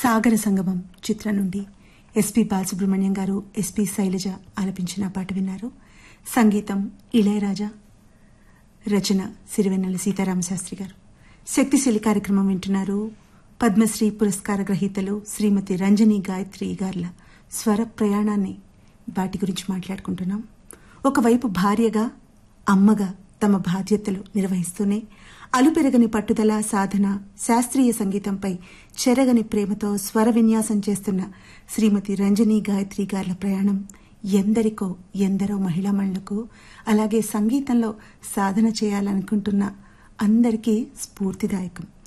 సాగర సంగమం చిత్రం నుండి ఎస్పి బాలసుబ్రహ్మణ్యం గారు ఎస్పి శైలజ ఆలపించిన పాట విన్నారు సంగీతం ఇళయరాజా రచన సిరివెన్నెల సీతారామశాస్త్రి గారు శక్తిశీలి కార్యక్రమం వింటున్నారు పద్మశ్రీ పురస్కార గ్రహీతలు శ్రీమతి రంజని గాయత్రి గార్ల స్వర ప్రయాణాన్ని వాటి గురించి మాట్లాడుకుంటున్నాం ఒకవైపు భార్యగా అమ్మగా తమ బాధ్యతలు నిర్వహిస్తూనే అలుపెరగని పట్టుదల సాధన శాస్త్రీయ సంగీతంపై చెరగని ప్రేమతో స్వర విన్యాసం చేస్తున్న శ్రీమతి రంజని గాయత్రి గార్ల ప్రయాణం ఎందరికో ఎందరో మహిళామణులకు అలాగే సంగీతంలో సాధన చేయాలనుకుంటున్న అందరికీ స్ఫూర్తిదాయకం